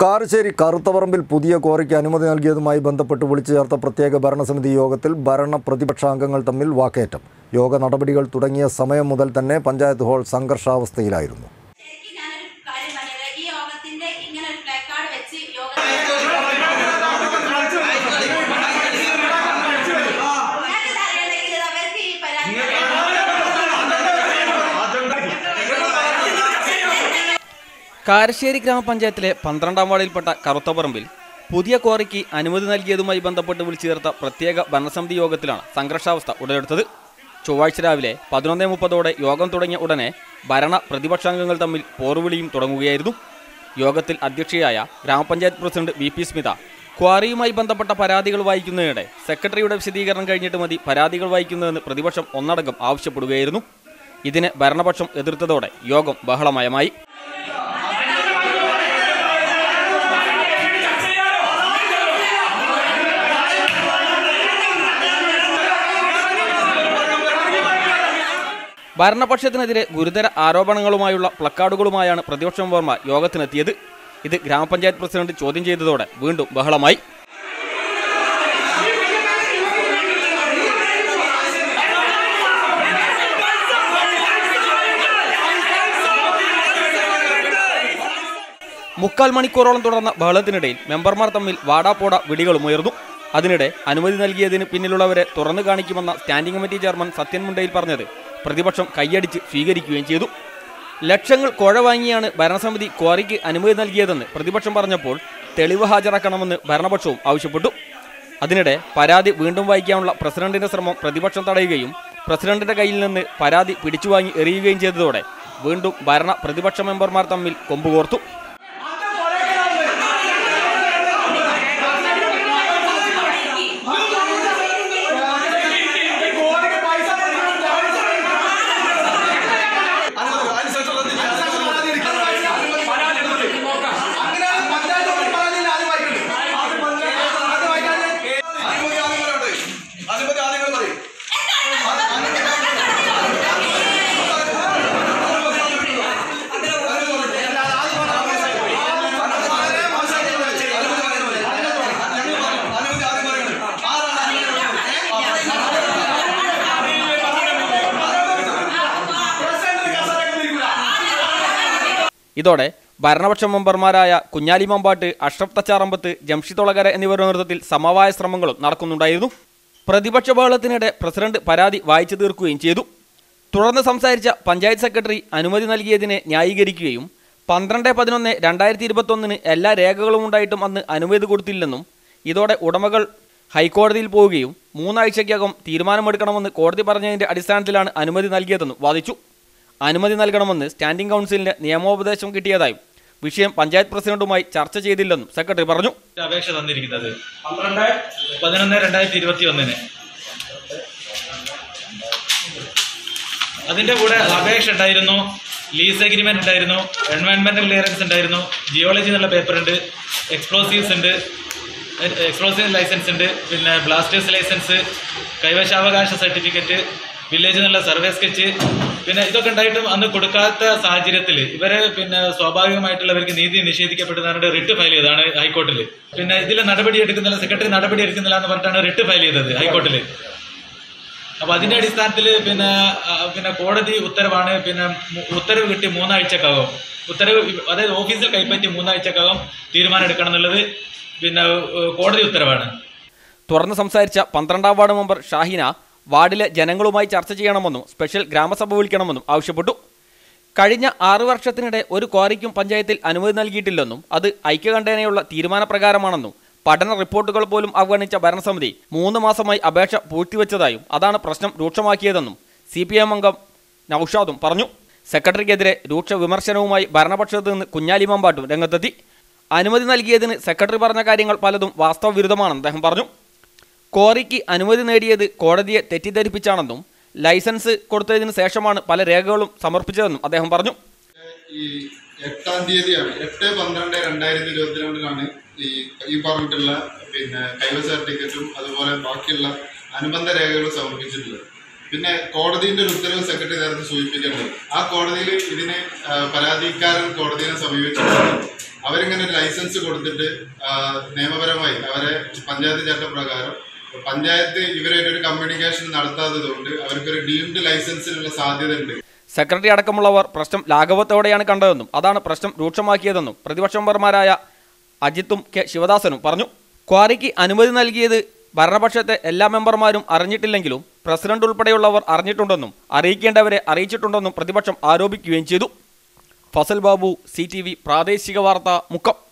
കാരശ്ശേരി കറുത്തപറമ്പിൽ പുതിയ ക്വാറിക്ക് അനുമതി നൽകിയതുമായി ബന്ധപ്പെട്ട് വിളിച്ചു ചേർത്ത പ്രത്യേക ഭരണസമിതി യോഗത്തിൽ ഭരണ പ്രതിപക്ഷാംഗങ്ങൾ തമ്മിൽ വാക്കേറ്റം യോഗ നടപടികൾ തുടങ്ങിയ സമയം മുതൽ തന്നെ പഞ്ചായത്ത് ഹാൾ സംഘർഷാവസ്ഥയിലായിരുന്നു ശരിക്കും ഞാനൊരു കാര്യം പറഞ്ഞത് ഈ യോഗത്തിന്റെ ഇങ്ങനെ ഒരു പ്ലക്കാർഡ് വെച്ച് യോഗ ഞാനിത് അറിയണമെങ്കിൽ ഇത് അവർക്ക് ഈ പരാതി കാരശ്ശേരി ഗ്രാമപഞ്ചായത്തിലെ പന്ത്രണ്ടാം വാർഡിൽപ്പെട്ട കറുത്തപറമ്പിൽ പുതിയ ക്വാറിക്ക് അനുമതി നൽകിയതുമായി ബന്ധപ്പെട്ട് വിളിച്ചു ചേർത്ത പ്രത്യേക ഭരണസമിതി യോഗത്തിലാണ് സംഘർഷാവസ്ഥ ഉടലെടുത്തത് ചൊവ്വാഴ്ച രാവിലെ പതിനൊന്നേ മുപ്പതോടെ യോഗം തുടങ്ങിയ ഉടനെ ഭരണ പ്രതിപക്ഷാംഗങ്ങൾ തമ്മിൽ പോർവിളിയും തുടങ്ങുകയായിരുന്നു യോഗത്തിൽ അധ്യക്ഷയായ ഗ്രാമപഞ്ചായത്ത് പ്രസിഡന്റ് വി പി സ്മിത ക്വാറിയുമായി ബന്ധപ്പെട്ട പരാതികൾ വായിക്കുന്നതിനിടെ സെക്രട്ടറിയുടെ വിശദീകരണം കഴിഞ്ഞിട്ട് മതി പരാതികൾ വായിക്കുന്നതെന്ന് പ്രതിപക്ഷം ഒന്നടങ്കം ആവശ്യപ്പെടുകയായിരുന്നു ഇതിനെ ഭരണപക്ഷം എതിർത്തതോടെ യോഗം ബഹളമയമായി ഭരണപക്ഷത്തിനെതിരെ ഗുരുതര ആരോപണങ്ങളുമായുള്ള പ്ലക്കാർഡുകളുമായാണ് പ്രതിപക്ഷ മെമ്പർമാർ യോഗത്തിനെത്തിയത് ഇത് ഗ്രാമപഞ്ചായത്ത് പ്രസിഡന്റ് ചോദ്യം ചെയ്തതോടെ വീണ്ടും ബഹളമായി മുക്കാൽ മണിക്കൂറോളം തുടർന്ന ബഹളത്തിനിടയിൽ മെമ്പർമാർ തമ്മിൽ വാടാപ്പോട വിളികളും ഉയർന്നു അതിനിടെ അനുമതി നൽകിയതിന് പിന്നിലുള്ളവരെ തുറന്നു കാണിക്കുമെന്ന standing committee chairman Sathyan Mundayil പറഞ്ഞത് പ്രതിപക്ഷം കൈയടിച്ച് സ്വീകരിക്കുകയും ചെയ്തു ലക്ഷങ്ങൾ കോഴ വാങ്ങിയാണ് ഭരണസമിതി ക്വാറിക്ക് അനുമതി നൽകിയതെന്ന് പ്രതിപക്ഷം പറഞ്ഞപ്പോൾ തെളിവ് ഹാജരാക്കണമെന്ന് ഭരണപക്ഷവും ആവശ്യപ്പെട്ടു അതിനിടെ പരാതി വീണ്ടും വായിക്കാനുള്ള പ്രസിഡന്റിന്റെ ശ്രമം പ്രതിപക്ഷം തടയുകയും പ്രസിഡന്റിന്റെ കയ്യിൽ നിന്ന് പരാതി പിടിച്ചുവാങ്ങി എറിയുകയും ചെയ്തതോടെ വീണ്ടും ഭരണ പ്രതിപക്ഷ മെമ്പർമാർ തമ്മിൽ കൊമ്പുകോർത്തു ഇതോടെ ഭരണപക്ഷ മെമ്പർമാരായ കുഞ്ഞാലി മമ്പാട്ട് അഷ്റഫ് തച്ചാറമ്പത്ത് ജംഷി തൊളകര എന്നിവരുടെ നേതൃത്വത്തിൽ സമവായ ശ്രമങ്ങളും നടക്കുന്നുണ്ടായിരുന്നു പ്രതിപക്ഷ ബഹളത്തിനിടെ പ്രസിഡന്റ് പരാതി വായിച്ചു തീർക്കുകയും ചെയ്തു തുടർന്ന് സംസാരിച്ച പഞ്ചായത്ത് സെക്രട്ടറി അനുമതി നൽകിയതിനെ ന്യായീകരിക്കുകയും പന്ത്രണ്ട് പതിനൊന്ന് രണ്ടായിരത്തി ഇരുപത്തൊന്നിന് എല്ലാ രേഖകളും ഉണ്ടായിട്ടും അന്ന് അനുമതി കൊടുത്തില്ലെന്നും ഇതോടെ ഉടമകൾ ഹൈക്കോടതിയിൽ പോവുകയും മൂന്നാഴ്ചയ്ക്കകം തീരുമാനമെടുക്കണമെന്ന് കോടതി പറഞ്ഞതിന്റെ അടിസ്ഥാനത്തിലാണ് അനുമതി നൽകിയതെന്നും വാദിച്ചു അനുമതി നൽകണമെന്ന് സ്റ്റാൻഡിംഗ് കൗൺസിലിന് നിയമോപദേശം കിട്ടിയതായും വിഷയം പഞ്ചായത്ത് പ്രസിഡന്റുമായി ചർച്ച ചെയ്തില്ലെന്നും സെക്രട്ടറി പറഞ്ഞു അപേക്ഷ തന്നിരിക്കുന്നത് പതിനൊന്ന് രണ്ടായിരത്തി ഇരുപത്തി ഒന്നിന് അതിന്റെ കൂടെ അപേക്ഷ ഉണ്ടായിരുന്നു ലീസ് അഗ്രിമെന്റ് ഉണ്ടായിരുന്നു എൻവയൺമെന്റൽ ക്ലിയറൻസ് ഉണ്ടായിരുന്നു ജിയോളജി എന്നുള്ള പേപ്പർ ഉണ്ട് എക്സ്പ്ലോസീവ്സ് ഉണ്ട് എക്സ്പ്ലോസീവ് ലൈസൻസ് ഉണ്ട് പിന്നെ ബ്ലാസ്റ്റേഴ്സ് ലൈസൻസ് കൈവശാവകാശ സർട്ടിഫിക്കറ്റ് വില്ലേജ് എന്നുള്ള സർവേ സ്കെച്ച് പിന്നെ ഇതൊക്കെ ഉണ്ടായിട്ടും അന്ന് കൊടുക്കാത്ത സാഹചര്യത്തിൽ ഇവരെ പിന്നെ സ്വാഭാവികമായിട്ടുള്ളവർക്ക് നീതി നിഷേധിക്കപ്പെടുന്നതിനാണ് റിട്ട് ഫയൽ ചെയ്തതാണ് ഹൈക്കോർട്ടിൽ പിന്നെ ഇതിൽ നടപടി എടുക്കുന്നില്ല സെക്രട്ടറി നടപടി എടുക്കുന്നില്ല എന്ന് പറഞ്ഞിട്ടാണ് റിട്ട് ഫയൽ ചെയ്തത് ഹൈക്കോർട്ടിൽ അപ്പൊ അതിന്റെ അടിസ്ഥാനത്തിൽ പിന്നെ ആ, പിന്നെ കോടതി ഉത്തരവാണ് പിന്നെ മു- ഉത്തരവ് കിട്ടി മൂന്നാഴ്ചക്കകം ഉത്തരവ് ഇ- അതായത് ഓഫീസിൽ കൈപ്പറ്റി മൂന്നാഴ്ചക്കകം തീരുമാനം എടുക്കണം എന്നുള്ളത് പിന്നെ ഏഹ്, കോടതി ഉത്തരവാണ് തുറന്ന് സംസാരിച്ച പന്ത്രണ്ടാം വാർഡ് മെമ്പർ ഷാഹിന വാർഡിലെ ജനങ്ങളുമായി ചർച്ച ചെയ്യണമെന്നും സ്പെഷ്യൽ ഗ്രാമസഭ വിളിക്കണമെന്നും ആവശ്യപ്പെട്ടു കഴിഞ്ഞ ആറു വർഷത്തിനിടെ ഒരു ക്വാറിക്കും പഞ്ചായത്തിൽ അനുമതി നൽകിയിട്ടില്ലെന്നും അത് ഐക്യകണ്ഠേനയുള്ള തീരുമാനപ്രകാരമാണെന്നും പഠന റിപ്പോർട്ടുകൾ പോലും അവഗണിച്ച ഭരണസമിതി മൂന്ന് മാസമായി അപേക്ഷ പൂഴ്ത്തിവെച്ചതായും അതാണ് പ്രശ്നം രൂക്ഷമാക്കിയതെന്നും സി പി എം അംഗം നൌഷാദും പറഞ്ഞു സെക്രട്ടറിക്കെതിരെ രൂക്ഷ വിമർശനവുമായി ഭരണപക്ഷത്ത് നിന്ന് കുഞ്ഞാലി മമ്പാട്ടും രംഗത്തെത്തി അനുമതി നൽകിയതിന് സെക്രട്ടറി പറഞ്ഞ കാര്യങ്ങൾ പലതും വാസ്തവ വിരുദ്ധമാണെന്ന് അദ്ദേഹം പറഞ്ഞു ക്വാറിക്ക് അനുമതി നേടിയത് കോടതിയെ തെറ്റിദ്ധരിപ്പിച്ചാണെന്നും ലൈസൻസ് കൊടുത്തതിന് ശേഷമാണ് പല രേഖകളും സമർപ്പിച്ചതെന്നും അദ്ദേഹം പറഞ്ഞു ഈ എട്ടാം തീയതിയാണ് എട്ട് പന്ത്രണ്ട് രണ്ടായിരത്തി ഇരുപത്തിരണ്ടിലാണ് ഈ ഈ പറഞ്ഞിട്ടുള്ള പിന്നെ കൈവശ സർട്ടിഫിക്കറ്റും അതുപോലെ ബാക്കിയുള്ള അനുബന്ധ രേഖകൾ സമർപ്പിച്ചിട്ടുള്ളത് പിന്നെ കോടതിന്റെ ഒരു ഉത്തരവ് സെക്രട്ടറി നേരത്തെ സൂചിപ്പിക്കേണ്ടത് ആ കോടതിയിൽ ഇതിന് ആ, പരാതിക്കാരൻ കോടതിയെ സമീപിച്ചിട്ടുണ്ട് അവരിങ്ങനെ ലൈസൻസ് കൊടുത്തിട്ട് ആ, നിയമപരമായി അവരെ പഞ്ചായത്ത് ചട്ടപ്രകാരം പഞ്ചായത്ത് ഇവരായിട്ട് ഒരു കമ്മ്യൂണിക്കേഷൻ നടത്താത്തത് കൊണ്ട് അവർക്കൊരു ഡീംഡ് ലൈസൻസിനുള്ള സാധ്യത ഉണ്ട് സെക്രട്ടറി അടക്കമുള്ളവർ പ്രശ്നം ലാഘവത്തോടെയാണ് കണ്ടതെന്നും അതാണ് പ്രശ്നം രൂക്ഷമാക്കിയതെന്നും പ്രതിപക്ഷ മെമ്പർമാരായ അജിത്തും കെ ശിവദാസനും പറഞ്ഞു ക്വാറിക്ക് അനുമതി നൽകിയത് ഭരണപക്ഷത്തെ എല്ലാ മെമ്പർമാരും അറിഞ്ഞിട്ടില്ലെങ്കിലും പ്രസിഡന്റ് ഉൾപ്പെടെയുള്ളവർ അറിഞ്ഞിട്ടുണ്ടെന്നും അറിയിക്കേണ്ടവരെ അറിയിച്ചിട്ടുണ്ടെന്നും പ്രതിപക്ഷം ആരോപിക്കുകയും ചെയ്തു ഫസൽ ബാബു സി പ്രാദേശിക വാർത്ത മുക്കം